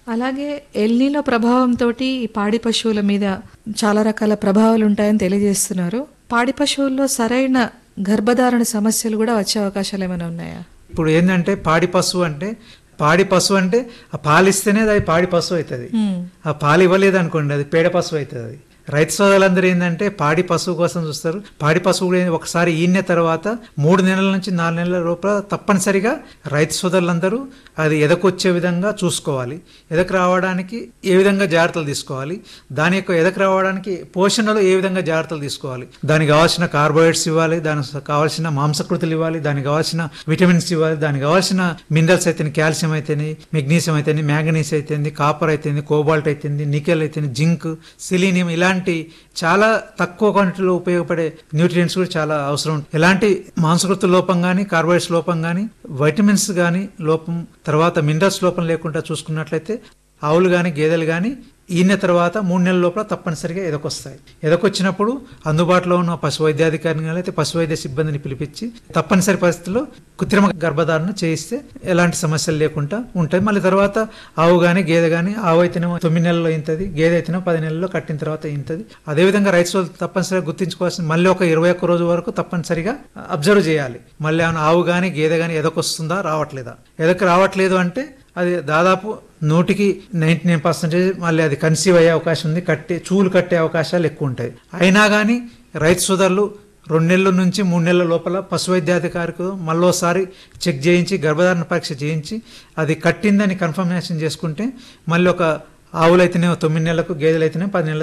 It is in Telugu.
అలాగే ఎల్నీలో ప్రభావంతో ఈ పాడి పశువుల మీద చాలా రకాల ప్రభావాలు ఉంటాయని తెలియజేస్తున్నారు పాడి పశువుల్లో సరైన గర్భధారణ సమస్యలు కూడా వచ్చే అవకాశాలు ఏమైనా ఉన్నాయా ఇప్పుడు ఏంటంటే పాడి పశువు అంటే పాడి పశువు అంటే ఆ పాలిస్తేనే అది పాడి పశువు అవుతుంది మ్మ్. ఆ పాలు ఇవ్వలేదు అనుకోండి అది పేడ పశువు అవుతుంది అది రైతు సోదరులందరూ ఏంటంటే పాడి పశువు కోసం చూస్తారు పాడి పశువు కూడా ఒకసారి ఈయన తర్వాత మూడు నెలల నుంచి నాలుగు నెలల లోపల తప్పనిసరిగా రైతు సోదరులందరూ అది ఎదకొచ్చే విధంగా చూసుకోవాలి ఎదకు రావడానికి ఏ విధంగా జాగ్రత్తలు తీసుకోవాలి దాని యొక్క ఎదకు రావడానికి పోషణలో ఏ విధంగా జాగ్రత్తలు తీసుకోవాలి దానికి కావాల్సిన కార్బోహైడ్రేట్స్ ఇవ్వాలి దానికి కావాల్సిన మాంసకృతులు ఇవ్వాలి దానికి కావాల్సిన విటమిన్స్ ఇవ్వాలి దానికి కావాల్సిన మినరల్స్ అయితేనే కాల్షియం అయితేనే మెగ్నీషియం అయితేనే మ్యాంగనీస్ అయితేంది కాపర్ అయితేంది కోబాల్ట్ అయితేంది నికెల్ అయితేంది జింక్ సిలీనియం ఇలాంటి చాలా తక్కువ క్వాంటిటీలో ఉపయోగపడే న్యూట్రియంట్స్ కూడా చాలా అవసరం ఉంటుంది ఎలాంటి మాంసకృతుల లోపం కానీ కార్బోహైడ్రేట్స్ లోపం కానీ వైటమిన్స్ కానీ లోపం తర్వాత మినరల్స్ లోపం లేకుండా చూసుకున్నట్లయితే ఆవులు కానీ గేదెలు కానీ ఈయన తర్వాత మూడు నెలల లోపల తప్పనిసరిగా ఎదకొస్తాయి ఎదకొచ్చినప్పుడు అందుబాటులో ఉన్న పశు వైద్యాధికారిని కానీ అయితే పశు వైద్య సిబ్బందిని పిలిపించి తప్పనిసరి పరిస్థితుల్లో కృత్రిమ గర్భధారణ చేయిస్తే ఎలాంటి సమస్యలు లేకుండా ఉంటాయి మళ్ళీ తర్వాత ఆవు కానీ గేదె కానీ ఆవు అయితేనేమో తొమ్మిది నెలల్లో ఇంతది గేదె అయితేనేమో పది నెలల్లో కట్టిన తర్వాత ఇంతది అదేవిధంగా రైతు సోదరులు తప్పనిసరిగా గుర్తించుకోవాల్సింది మళ్ళీ ఒక ఇరవై ఒక్క రోజు వరకు తప్పనిసరిగా అబ్జర్వ్ చేయాలి మళ్ళీ ఏమైనా ఆవు కానీ గేదె కానీ ఎదకొస్తుందా రావట్లేదా ఎదకు రావట్లేదు అంటే అది దాదాపు నూటికి నైంటీ నైన్ పర్సెంటేజ్ మళ్ళీ అది కన్సీవ్ అయ్యే అవకాశం ఉంది కట్టే చూలు కట్టే అవకాశాలు ఎక్కువ ఉంటాయి అయినా కానీ రైతు సోదరులు రెండు నెలల నుంచి మూడు నెలల లోపల పశు వైద్యాధికారికి మళ్ళోసారి చెక్ చేయించి గర్భధారణ పరీక్ష చేయించి అది కట్టిందని కన్ఫర్మేషన్ చేసుకుంటే మళ్ళీ ఒక ఆవులైతేనే తొమ్మిది నెలలకు గేదెలైతేనే పది నెలల